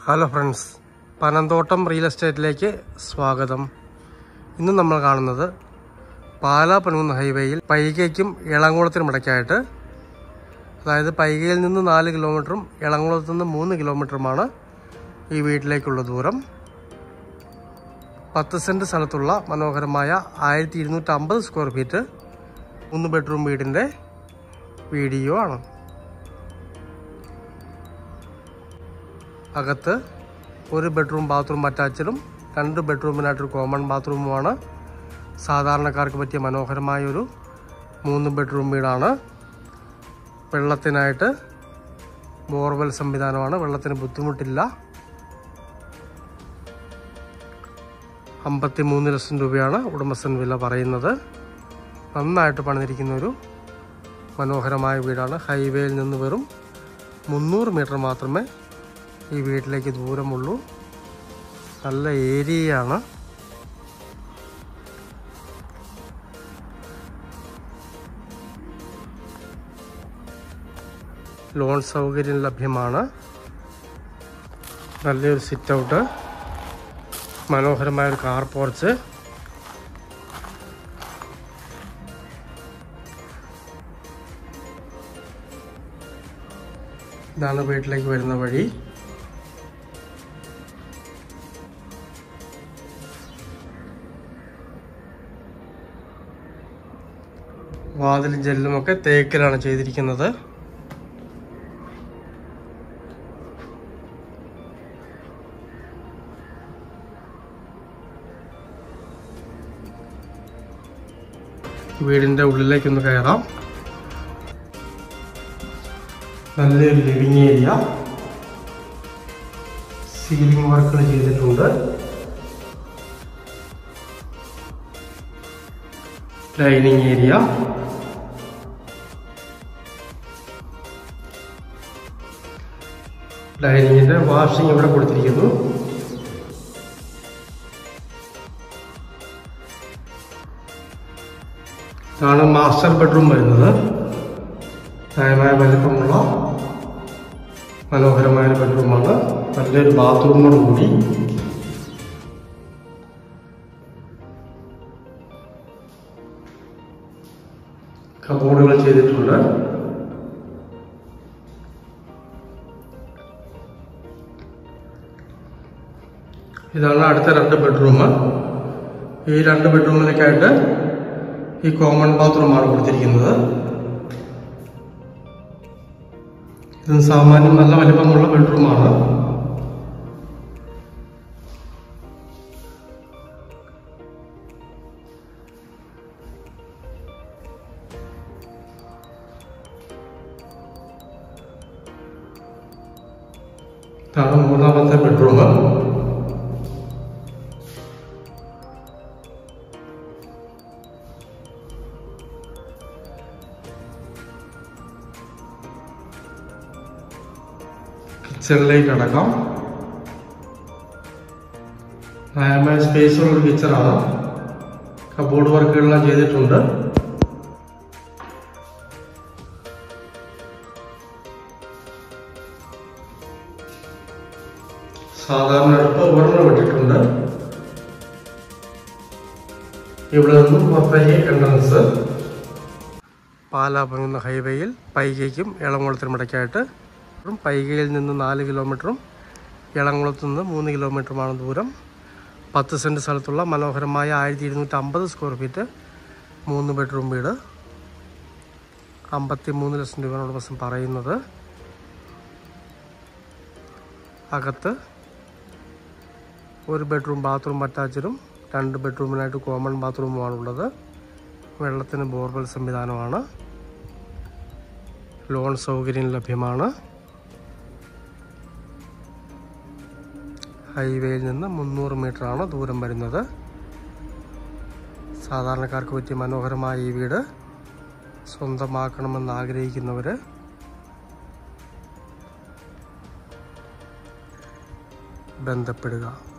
hello friends Panamthottam real എസ്റ്റേറ്റിലേക്ക് സ്വാഗതം ഇന്ന് നമ്മൾ കാണുന്നത് പാലാ പനുകുന്ന ഹൈവേയിൽ പൈകയ്ക്കും ഇളംകുളത്തിനും ഇടയ്ക്കായിട്ട് അതായത് പൈകയിൽ നിന്ന് നാല് കിലോമീറ്ററും ഇളംകുളത്ത് നിന്ന് മൂന്ന് കിലോമീറ്ററുമാണ് ഈ വീട്ടിലേക്കുള്ള ദൂരം പത്ത് സെൻറ്റ് സ്ഥലത്തുള്ള മനോഹരമായ ആയിരത്തി ഇരുന്നൂറ്റമ്പത് സ്ക്വയർ ഫീറ്റ് മൂന്ന് ബെഡ്റൂം വീടിൻ്റെ വീഡിയോ ആണ് അകത്ത് ഒരു ബെഡ്റൂം ബാത്റൂം അറ്റാച്ചഡും രണ്ട് ബെഡ്റൂമിനായിട്ടൊരു കോമൺ ബാത്റൂമുമാണ് സാധാരണക്കാർക്ക് പറ്റിയ മനോഹരമായ ഒരു മൂന്ന് ബെഡ്റൂം വീടാണ് വെള്ളത്തിനായിട്ട് ബോർവെൽ സംവിധാനമാണ് വെള്ളത്തിന് ബുദ്ധിമുട്ടില്ല അമ്പത്തി മൂന്ന് ലക്ഷം രൂപയാണ് ഉടമസ്ഥൻ വില പറയുന്നത് നന്നായിട്ട് പണിതിരിക്കുന്ന ഒരു മനോഹരമായ വീടാണ് ഹൈവേയിൽ നിന്ന് വെറും മുന്നൂറ് മീറ്റർ മാത്രമേ ഈ വീട്ടിലേക്ക് ദൂരമുള്ളൂ നല്ല ഏരിയയാണ് ലോൺ സൗകര്യം ലഭ്യമാണ് നല്ലൊരു സിറ്റ് ഔട്ട് മനോഹരമായ ഒരു കാർ പോർച്ച് ഇതാണ് വീട്ടിലേക്ക് വരുന്ന വഴി വാതിലും ജെല്ലുമൊക്കെ തേക്കിലാണ് ചെയ്തിരിക്കുന്നത് വീടിന്റെ ഉള്ളിലേക്കൊന്ന് കയറാം നല്ലൊരു ലിവിങ് ഏരിയ സീലിംഗ് വർക്കുകൾ ചെയ്തിട്ടുണ്ട് ഡൈനിങ് ഏരിയ ഡൈനിങ്ങിന്റെ വാഷിംഗ് ഇവിടെ കൊടുത്തിരിക്കുന്നു ഇതാണ് മാസ്റ്റർ ബെഡ്റൂം വരുന്നത് ന്യായമായ വലിപ്പമുള്ള മനോഹരമായ ഒരു ബെഡ്റൂമാണ് നല്ലൊരു ബാത്റൂമോട് കൂടി കബോർഡുകൾ ചെയ്തിട്ടുണ്ട് ഇതാണ് അടുത്ത രണ്ട് ബെഡ്റൂം ഈ രണ്ട് ബെഡ്റൂമിലേക്കായിട്ട് ഈ കോമൺ ബാത്റൂമാണ് കൊടുത്തിരിക്കുന്നത് ഇത് സാമാന്യം നല്ല വലിപ്പമുള്ള ബെഡ്റൂമാണ് ഇതാണ് മൂന്നാമത്തെ ബെഡ്റൂം കിച്ചണിലേക്ക് കടക്കാം ന്യായമായ സ്പേസ് ഉള്ള ഒരു കിച്ചണാണ് കബോർഡ് വർക്കുകളെല്ലാം ചെയ്തിട്ടുണ്ട് സാധാരണ അടുപ്പ് ഒരെണ്ണം ഇട്ടിട്ടുണ്ട് ഇവിടെ നിന്നും പുറത്തേക്ക് എൻട്രൻസ് പാലാ പങ്ങുന്ന ഹൈവേയിൽ പൈകയ്ക്കും ഇളംകുളത്തിനും ഇടയ്ക്കായിട്ട് പൈകയിൽ നിന്ന് നാല് കിലോമീറ്ററും ഇളംകുളത്ത് നിന്ന് മൂന്ന് കിലോമീറ്ററുമാണ് ദൂരം പത്ത് സെൻറ്റ് സ്ഥലത്തുള്ള മനോഹരമായ ആയിരത്തി ഇരുന്നൂറ്റി അമ്പത് സ്ക്വയർ ഫീറ്റ് മൂന്ന് ബെഡ്റൂം വീട് അമ്പത്തി മൂന്ന് ലക്ഷം രൂപയാണ് ഉടമസ്ഥൻ പറയുന്നത് അകത്ത് ഒരു ബെഡ്റൂം ബാത്റൂം അറ്റാച്ചഡും രണ്ട് ബെഡ്റൂമിനായിട്ട് കോമൺ ബാത്റൂമുമാണുള്ളത് വെള്ളത്തിന് ബോർവെൽ സംവിധാനമാണ് ലോൺ സൗകര്യം ലഭ്യമാണ് ഹൈവേയിൽ നിന്ന് മുന്നൂറ് മീറ്ററാണ് ദൂരം വരുന്നത് സാധാരണക്കാർക്ക് പറ്റിയ മനോഹരമായ ഈ വീട് സ്വന്തമാക്കണമെന്ന് ആഗ്രഹിക്കുന്നവർ ബന്ധപ്പെടുക